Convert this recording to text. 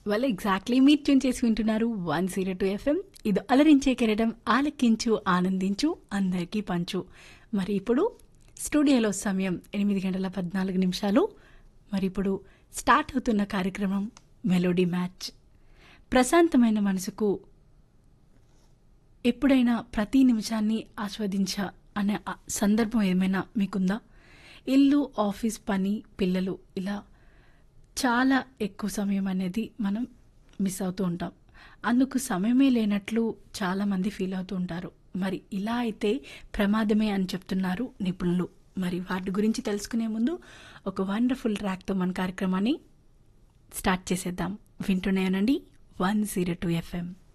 well exactly మీరు tune చేసి వింటున్నారు వన్ జీరో టూ ఎఫ్ఎం ఇది అలరించే కెరడం ఆలకించు ఆనందించు అందరికీ పంచు మరి ఇప్పుడు స్టూడియోలో సమయం ఎనిమిది గంటల పద్నాలుగు నిమిషాలు మరి ఇప్పుడు స్టార్ట్ అవుతున్న కార్యక్రమం మెలోడీ మ్యాచ్ ప్రశాంతమైన మనసుకు ఎప్పుడైనా ప్రతి నిమిషాన్ని ఆస్వాదించ అనే ఆ సందర్భం ఏమైనా మీకుందా ఇల్లు ఆఫీస్ పని పిల్లలు ఇలా చాలా ఎక్కువ సమయం అనేది మనం మిస్ అవుతూ ఉంటాం అందుకు సమయమే లేనట్లు చాలామంది ఫీల్ అవుతూ ఉంటారు మరి ఇలా అయితే ప్రమాదమే అని చెప్తున్నారు నిపుణులు మరి వాటి గురించి తెలుసుకునే ముందు ఒక వండర్ఫుల్ ట్రాక్తో మన కార్యక్రమాన్ని స్టార్ట్ చేసేద్దాం వింటూనే ఉండండి వన్ జీరో టూ ఎఫ్ఎం